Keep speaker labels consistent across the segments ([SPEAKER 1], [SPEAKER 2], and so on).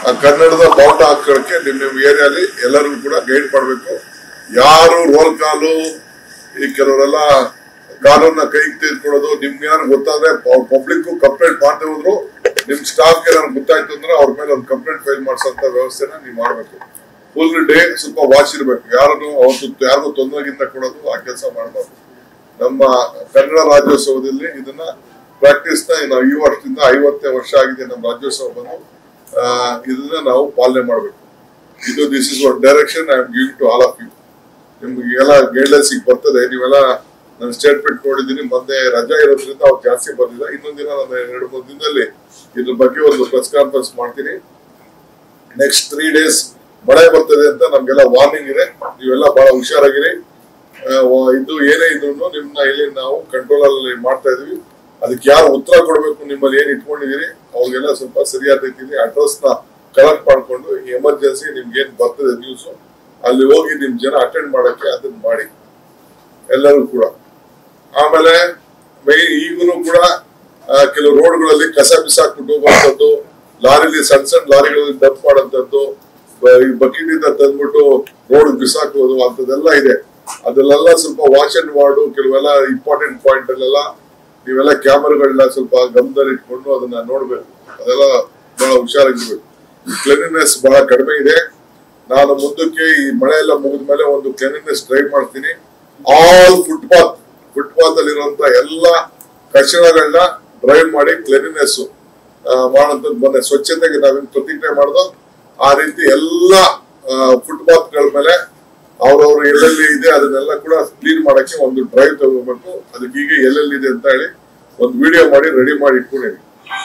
[SPEAKER 1] ಆ ಕನ್ನಡದ ಬಾವುಟ ಹಾಕೋಳಕ್ಕೆ ನಿಮ್ ನಿಮ್ ಏರಿಯಾಲಿ ಎಲ್ಲರಿಗೂ ಕೂಡ ಗೈಡ್ ಮಾಡ್ಬೇಕು ಯಾರು ರೋಲ್ ಕಾಲು ಈ ಕೆಲವರೆಲ್ಲ ಕಾನೂನ ಕೈಗೆ ತೆಗೆದುಕೊಳ್ಳೋದು ನಿಮ್ಗೆ ಏನಾದ್ರು ಗೊತ್ತಾದ್ರೆ ಪಬ್ಲಿಕ್ ಕಂಪ್ಲೇಂಟ್ ಮಾಡದೆ ಹೋದ್ರು ನಿಮ್ ಸ್ಟಾಫ್ ಏನಾದ್ರು ಗೊತ್ತಾಯ್ತು ಅಂದ್ರೆ ಅವ್ರ ಮೇಲೆ ಒಂದು ಕಂಪ್ಲೇಂಟ್ ಫೈಲ್ ಮಾಡಿಸೋಂತ ವ್ಯವಸ್ಥೆನ ನೀವು ಮಾಡ್ಬೇಕು ಫುಲ್ ಡೇ ಸ್ವಲ್ಪ ವಾಚ್ ಇರ್ಬೇಕು ಯಾರನ್ನು ಅವತ್ತು ಯಾರಿಗೂ ತೊಂದರೆಗಿಂತ ಕೊಡೋದು ಆ ಕೆಲಸ ಮಾಡಬಾರ್ದು ನಮ್ಮ ಕನ್ನಡ ರಾಜ್ಯೋತ್ಸವದಲ್ಲಿ ಇದನ್ನ ಪ್ರಾಕ್ಟೀಸ್ ನ ನಾವು ಈ ವರ್ಷದಿಂದ ಐವತ್ತನೇ ವರ್ಷ ಆಗಿದೆ ನಮ್ಮ ರಾಜ್ಯೋತ್ಸವ ಬಂದು ಆ, ಇದನ್ನ ನಾವು ಪಾಲನೆ ಮಾಡಬೇಕು ಇದು this is one direction I am giving to all of you ನಿಮ್ಗೆಲ್ಲ ಗೈಡ್ಲೈನ್ಸ್ ಈಗ ಬರ್ತದೆ ನೀವೆಲ್ಲ ನನ್ನ ಸ್ಟೇಟ್ಮೆಂಟ್ ನೋಡಿದ್ದೀನಿ ಮೊನ್ನೆ ರಜಾ ಇರೋದ್ರಿಂದ ಅವ್ರು ಜಾಸ್ತಿ ಬಂದಿಲ್ಲ ಇನ್ನೊಂದ್ ದಿನ ನಾನು ಎರಡು ಮೂರು ದಿನದಲ್ಲಿ ಇದ್ರ ಬಗ್ಗೆ ಒಂದು ಪ್ರೆಸ್ ಕಾನ್ಫರೆನ್ಸ್ ಮಾಡ್ತೀನಿ ನೆಕ್ಸ್ಟ್ ತ್ರೀ ಡೇಸ್ ಮಳೆ ಬರ್ತದೆ ಅಂತ ನಮ್ಗೆಲ್ಲ ವಾರ್ನಿಂಗ್ ಇದೆ ನೀವೆಲ್ಲ ಬಹಳ ಹುಷಾರಾಗಿರಿ ಆ, ವ- ಇದು ಏನೇ ಇದ್ರು ನಿಮ್ನ ಇಲ್ಲಿ ನಾವು ಕಂಟ್ರೋಲ್ ಅಲ್ಲಿ ಮಾಡ್ತಾ ಇದೀವಿ ಅದಕ್ಕೆ ಯಾರು ಉತ್ತರ ಕೊಡ್ಬೇಕು ನಿಮ್ಮಲ್ಲಿ ಏನ್ ಇಟ್ಕೊಂಡಿದೀರಿ ಅವ್ರಿಗೆಲ್ಲ ಸ್ವಲ್ಪ ಸರಿಯಾದ ರೀತಿಯಲ್ಲಿ ಅಡ್ರೆಸ್ ನ ಕಲೆಕ್ಟ್ ಮಾಡ್ಕೊಂಡು ಎಮರ್ಜೆನ್ಸಿ ನಿಮ್ಗೆ ಏನ್ ಬರ್ತದೆ ನ್ಯೂಸ್ ಅಲ್ಲಿ ಹೋಗಿ ನಿಮ್ ಜನ ಅಟೆಂಡ್ ಮಾಡಕ್ಕೆ ಅದನ್ನ ಮಾಡಿ ಎಲ್ಲರೂ ಕೂಡ ಆಮೇಲೆ ಮೈ ಈಗಲೂ ಕೂಡ ಆ, ಕೆಲವು ರೋಡ್ಗಳಲ್ಲಿ ಕಸ ಬಿಸಾಕ್ಬಿಟ್ಟು ಹೋಗುವಂಥದ್ದು ಲಾರಿಲಿ ಸಣ್ಣ ಸಣ್ಣ ಲಾರಿಗಳಲ್ಲಿ ಡಂಪ್ ಮಾಡೋಂಥದ್ದು ಬಕೆಟ್ ಇಂದ ತಂದ್ಬಿಟ್ಟು ರೋಡ್ ಬಿಸಾಕೋದು ಅಂತದೆಲ್ಲ ಇದೆ ಅದಲ್ಲೆಲ್ಲ ಸ್ವಲ್ಪ ವಾಚ್ ಅಂಡ್ ವಾರ್ಡು ಕೆಲವೆಲ್ಲ ಇಂಪಾರ್ಟೆಂಟ್ ಪಾಯಿಂಟ್ ಅಲ್ಲೆಲ್ಲ ನೀವೆಲ್ಲ ಕ್ಯಾಮರಾಗಳನ್ನ ಸ್ವಲ್ಪ ಗಮನದಲ್ಲಿ ಇಟ್ಕೊಂಡು ಅದನ್ನ ನೋಡ್ಬೇಕು ಅದೆಲ್ಲ ಬಹಳ ಹುಷಾರಾಗಿರ್ಬೇಕು ಕ್ಲೀನಿನೆಸ್ ಬಹಳ ಕಡಿಮೆ ಇದೆ ನಾನು ಮುಂದಕ್ಕೆ ಈ ಮಳೆ ಎಲ್ಲ ಮುಗಿದ ಮೇಲೆ ಒಂದು ಕ್ಲೀನಿನೆಸ್ ಡ್ರೈವ್ ಮಾಡ್ತೀನಿ ಆಲ್ ಫುಟ್ಪಾತ್ ಫುಟ್ಪಾತ್ ಅಲ್ಲಿರುವಂತ ಎಲ್ಲ ಕಚಡಗಳನ್ನ ಡ್ರೈವ್ ಮಾಡಿ ಕ್ಲೀನಿನೆಸ್ ಮಾಡೋಂಥದ್ದು ಮೊನ್ನೆ ಸ್ವಚ್ಛತೆಗೆ ನಾವೇನು ಪ್ರತಿಜ್ಞೆ ಮಾಡ್ದೋ ಆ ರೀತಿ ಎಲ್ಲ ಫುಟ್ಪಾತ್ ಗಳ ಮೇಲೆ ಅವ್ರವ್ರು ಎಲ್ಲೆಲ್ಲಿ ಇದೆ ಅದನ್ನೆಲ್ಲ ಕೂಡ ಕ್ಲೀನ್ ಮಾಡಕ್ಕೆ ಒಂದು ಡ್ರೈವ್ ತಗೋಬೇಕು ಅದಕ್ಕೆ ಈಗ ಎಲ್ಲೆಲ್ಲಿ ಇದೆ ಅಂತ ಹೇಳಿ ಒಂದು ವಿಡಿಯೋ ಮಾಡಿ ರೆಡಿ ಮಾಡಿ ಇಟ್ಕೊಂಡಿನಿ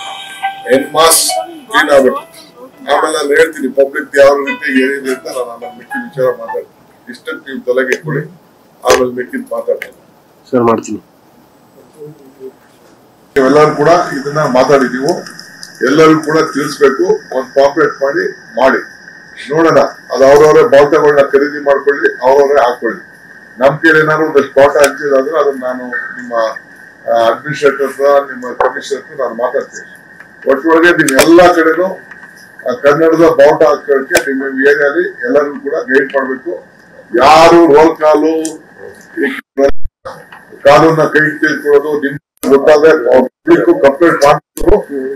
[SPEAKER 1] ಎನ್ ಮಾಸ್ ಕ್ಲೀನ್ ಆಗ್ಬೇಕು ಆಮೇಲೆ ನಾನು ಹೇಳ್ತೀನಿ ಪಬ್ಲಿಕ್ ಯಾವ ರೀತಿ ಏನಿದೆ ಅಂತ ನಾನು ಆಮೇಲೆ ಮಿಕ್ಕಿ ವಿಚಾರ ಮಾತಾಡ್ತೀನಿ ಇಷ್ಟಕ್ಕೆ ನೀವು ತಲೆಗೆ ಕೊಡಿ ಆಮೇಲೆ ಮಿಕ್ಕಿದ್ ಮಾತಾಡ್ತೀನಿ
[SPEAKER 2] ಸರ್ ಮಾಡ್ತೀನಿ
[SPEAKER 1] ನೀವೆಲ್ಲರೂ ಕೂಡ ಇದನ್ನ ಮಾತಾಡಿದೀವು ಎಲ್ಲರೂ ಕೂಡ ತಿಳಿಸ್ಬೇಕು ಒಂದು ಪಾಂಪ್ಲೆಟ್ ಮಾಡಿ ಮಾಡಿ ನೋಡೋಣ ಅದು ಅವ್ರವರೇ ಬಾವುಟಗಳನ್ನ ಖರೀದಿ ಮಾಡ್ಕೊಳ್ಳಿ ಅವ್ರವರೇ ಹಾಕೊಳ್ಳಿ ನಮ್ ಕೈಲಿ ಏನಾದ್ರು ಒಂದಷ್ಟು ಬಾವುಟ ಹಂಚಿದಾದ್ರೆ ಅದನ್ನ ನಾನು ನಿಮ್ಮ ಅಡ್ಮಿನಿಸ್ಟ್ರೇಟರ್ ಹತ್ರ ನಿಮ್ಮ ಕಮಿಷನರ್ ಹತ್ರ ನಾನು ಮಾತಾಡ್ತೀನಿ ಒಟ್ಟೊಳಗೆ ನೀವು ಎಲ್ಲಾ ಕಡೆನೂ ಆ ಕನ್ನಡದ ಬಾವುಟ ಹಾಕೋಕೆ ನಿಮ್ಮ ಏರಿಯಾಲಿ ಎಲ್ಲರೂ ಕೂಡ ಗೈಡ್ ಮಾಡ್ಬೇಕು ಯಾರು ರೋಲ್ ಕಾಲು ಈ ಕಾನೂನ ಕೈ ತೆಗೆದುಕೊಳ್ಳೋದು ನಿಮ್ ಗೊತ್ತಾದ್ರೆ ಪಬ್ಲಿಕ್ ಕಂಪ್ಲೇಂಟ್ ಮಾಡ್ಬೇಕು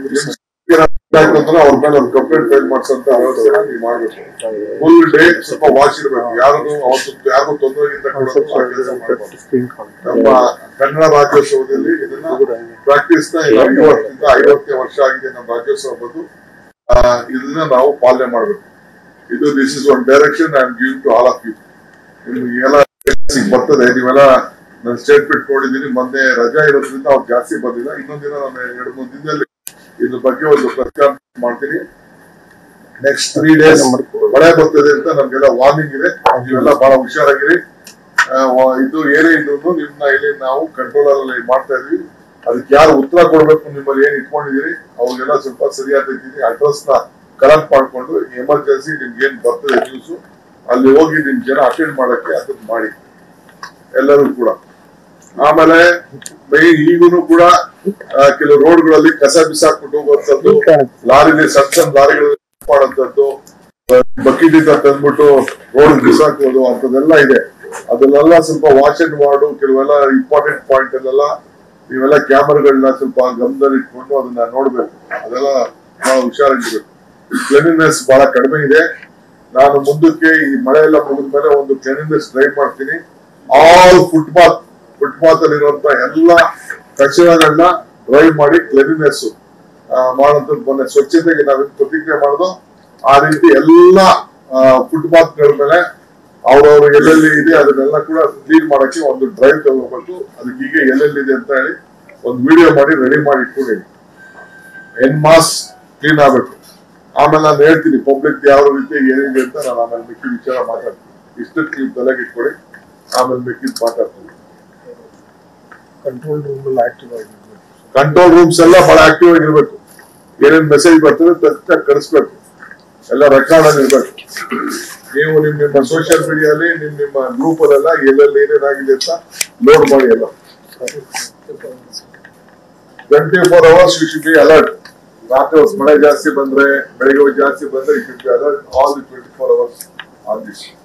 [SPEAKER 1] ಆಯ್ತು ಅಂದ್ರೆ ಅವ್ರ ಮೇಲೆ ಒಂದು ಕಂಪ್ಲೇಂಟ್ ಫೈಲ್ ಮಾಡಿಸೋಂತ ವ್ಯವಸ್ಥೆನ ನೀವು ಮಾಡ್ಬೇಕು ಫುಲ್ ಡೇ ಸ್ವಲ್ಪ ವಾಚ್ ಇರ್ಬೇಕು ಯಾರಿಗೂ ಅವತ್ತು ಯಾರಿಗೂ ತೊಂದರೆಗಿಂತ ಕೊಡೋದು ಆ ಕೆಲಸ ಮಾಡ್ಬಾರ್ದು.
[SPEAKER 2] ಸ್ಕ್ರೀನ್ ಕಾಲ್
[SPEAKER 1] ನಮ್ಮ ಕನ್ನಡ ರಾಜ್ಯೋತ್ಸವದಲ್ಲಿ ಇದನ್ನ ಪ್ರಾಕ್ಟೀಸ್ ನ ಈಗ ಈ ವರ್ಷದಿಂದ ಐವತ್ತನೇ ವರ್ಷ ಆಗಿದೆ ನಮ್ಮ ರಾಜ್ಯೋತ್ಸವ ಬಂದು ಆ, ಇದನ್ನ ನಾವು ಪಾಲನೆ ಮಾಡ್ಬೇಕು ಇದು this is one direction I am giving to all of you ನಿಮ್ಗೆಲ್ಲ ಈಗ ಬರ್ತದೆ ನೀವೆಲ್ಲ ನನ್ನ ಸ್ಟೇಟ್ಮೆಂಟ್ ನೋಡಿದೀನಿ ಮೊನ್ನೆ ರಜಾ ಇರೋದ್ರಿಂದ ಅವ್ರು ಜಾಸ್ತಿ ಬಂದಿಲ್ಲ ಇನ್ನೊಂದ್ ದಿನ ನಾನು ಎರಡು ಮೂರು ದಿನದಲ್ಲಿ ಇದ್ರ ಬಗ್ಗೆ ಒಂದು ಪ್ರೆಸ್ ಕಾನ್ಫರೆನ್ಸ್ ಮಾಡ್ತೀನಿ ನೆಕ್ಸ್ಟ್ ತ್ರೀ ಡೇಸ್ ಮಳೆ ಬರ್ತದೆ ಅಂತ ನಮ್ಗೆಲ್ಲ ವಾರ್ನಿಂಗ್ ಇದೆ ನೀವೆಲ್ಲ ಬಹಳ ಹುಷಾರಾಗಿರಿ ಆ, ವ- ಇದು ಏನೇ ಇದ್ರು ನಿಮ್ನ ಇಲ್ಲಿ ನಾವು ಕಂಟ್ರೋಲ್ ಅಲ್ಲಿ ಮಾಡ್ತಾ ಇದೀವಿ ಅದಕ್ಕೆ ಯಾರು ಉತ್ತರ ಕೊಡ್ಬೇಕು ನಿಮ್ಮಲ್ಲಿ ಏನ್ ಇಟ್ಕೊಂಡಿದೀರಿ ಅವ್ರಿಗೆಲ್ಲ ಸ್ವಲ್ಪ ಸರಿಯಾದ ರೀತಿ ಅಡ್ರೆಸ್ ನ ಕಲೆಕ್ಟ್ ಮಾಡ್ಕೊಂಡು ಎಮರ್ಜೆನ್ಸಿ ನಿಮ್ಗೆ ಏನ್ ಬರ್ತದೆ ನ್ಯೂಸ್ ಅಲ್ಲಿ ಹೋಗಿ ನಿಮ್ ಜನ ಅಟೆಂಡ್ ಮಾಡಕ್ಕೆ ಅದನ್ನ ಮಾಡಿ ಎಲ್ಲರೂ ಕೂಡ ಆಮೇಲೆ ಮೈ- ಈಗೂನು ಕೂಡ ಆ, ಕೆಲವು ರೋಡ್ಗಳಲ್ಲಿ ಕಸ ಬಿಸಾಕ್ಬಿಟ್ಟು ಹೋಗುವಂಥದ್ದು ಲಾರಿಲಿ ಸಣ್ಣ ಸಣ್ಣ ಲಾರಿಗಳು ಮಾಡೋಂಥದ್ದು ಬಕೆಟ್ ಇಂದ ತಂದ್ಬಿಟ್ಟು ರೋಡ್ ಬಿಸಾಕೋದು ಅಂತದೆಲ್ಲ ಇದೆ ಅದನ್ನೆಲ್ಲ ಸ್ವಲ್ಪ ವಾಚ್ ಅಂಡ್ ವಾರ್ಡು ಕೆಲವೆಲ್ಲ ಇಂಪಾರ್ಟೆಂಟ್ ಪಾಯಿಂಟ್ ಅಲ್ಲೆಲ್ಲ ನೀವೆಲ್ಲ ಕ್ಯಾಮರಾಗಳನ್ನ ಸ್ವಲ್ಪ ಗಮನದಲ್ಲಿ ಇಟ್ಕೊಂಡು ಅದನ್ನ ನೋಡ್ಬೇಕು ಅದೆಲ್ಲ ಬಹಳ ಹುಷಾರಾಗಿರ್ಬೇಕು ಕ್ಲೀನಿನೆಸ್ ಬಹಳ ಕಡಿಮೆ ಇದೆ ನಾನು ಮುಂದಕ್ಕೆ ಈ ಮಳೆ ಎಲ್ಲ ಮುಗಿದ ಮೇಲೆ ಒಂದು ಕ್ಲೀನಿನೆಸ್ ಡ್ರೈವ್ ಮಾಡ್ತೀನಿ ಆಲ್ ಫುಟ್ಪಾತ್ ಫುಟ್ಪಾತ್ ಅಲ್ಲಿರುವಂತ ಎಲ್ಲ ಕಚಡಗಳನ್ನ ಡ್ರೈವ್ ಮಾಡಿ ಕ್ಲೀನಿನೆಸ್ ಮಾಡುವಂಥದ್ದು ಮೊನ್ನೆ ಸ್ವಚ್ಛತೆಗೆ ನಾವೇನು ಪ್ರತಿಜ್ಞೆ ಮಾಡೋದು ಆ ರೀತಿ ಎಲ್ಲ ಫುಟ್ಪಾತ್ ಗಳ ಮೇಲೆ ಅವ್ರವ್ರು ಎಲ್ಲೆಲ್ಲಿ ಇದೆ ಅದನ್ನೆಲ್ಲ ಕೂಡ ಕ್ಲೀನ್ ಮಾಡಕ್ಕೆ ಒಂದು ಡ್ರೈವ್ ತಗೋಬೇಕು ಅದಕ್ಕೆ ಈಗ ಎಲ್ಲೆಲ್ಲಿದೆ ಅಂತ ಹೇಳಿ ಒಂದು ವಿಡಿಯೋ ಮಾಡಿ ರೆಡಿ ಮಾಡಿ ಇಟ್ಕೊಂಡಿನಿ ಎನ್ ಮಾಸ್ ಕ್ಲೀನ್ ಆಗ್ಬೇಕು ಆಮೇಲೆ ನಾನು ಹೇಳ್ತೀನಿ ಪಬ್ಲಿಕ್ ಯಾವ ರೀತಿ ಏನಿದೆ ಅಂತ ನಾನು ಆಮೇಲೆ ಮಿಕ್ಕಿ ವಿಚಾರ ಮಾತಾಡ್ತೀನಿ ಇಷ್ಟಕ್ಕೆ ನೀವು ತಲೆಗೆ ಇಟ್ಕೊಳ್ಳಿ ಆಮೇಲೆ ಮಿಕ್ಕಿದ್ ಮಾತಾಡ್ತೀನಿ
[SPEAKER 2] ಕಂಟ್ರೋಲ್ ರೂಮ್ ಅಲ್ಲಿ ಆಕ್ಟಿವ್ ಆಗಿರ್ಬೇಕು
[SPEAKER 1] ಕಂಟ್ರೋಲ್ ರೂಮ್ಸ್ ಎಲ್ಲ ಬಹಳ ಆಕ್ಟಿವ್ ಆಗಿರ್ಬೇಕು ಏನೇನ್ ಮೆಸೇಜ್ ಬರ್ತದೆ ತಕ್ಷಣ ಕಳಿಸ್ಬೇಕು ಎಲ್ಲ ರೆಕಾರ್ಡ್ ಅಲ್ಲಿ ಇರ್ಬೇಕು ನೀವು ನಿಮ್ ನಿಮ್ಮ ಸೋಷಿಯಲ್ ಮೀಡಿಯಲ್ಲಿ ನಿಮ್ ನಿಮ್ಮ ಗ್ರೂಪ್ ಅಲ್ಲೆಲ್ಲ ಎಲ್ಲೆಲ್ಲಿ ಏನೇನಾಗಿದೆ ಅಂತ ಲೋಡ್ ಮಾಡಿ ಎಲ್ಲ twenty four hours you should be alert ರಾತ್ರಿ ಹೊತ್ತು ಮಳೆ ಜಾಸ್ತಿ ಬಂದ್ರೆ ಬೆಳಿಗ್ಗೆ ಹೊತ್ತು ಜಾಸ್ತಿ ಬಂದ್ರೆ it will be alert all the twenty four hours on this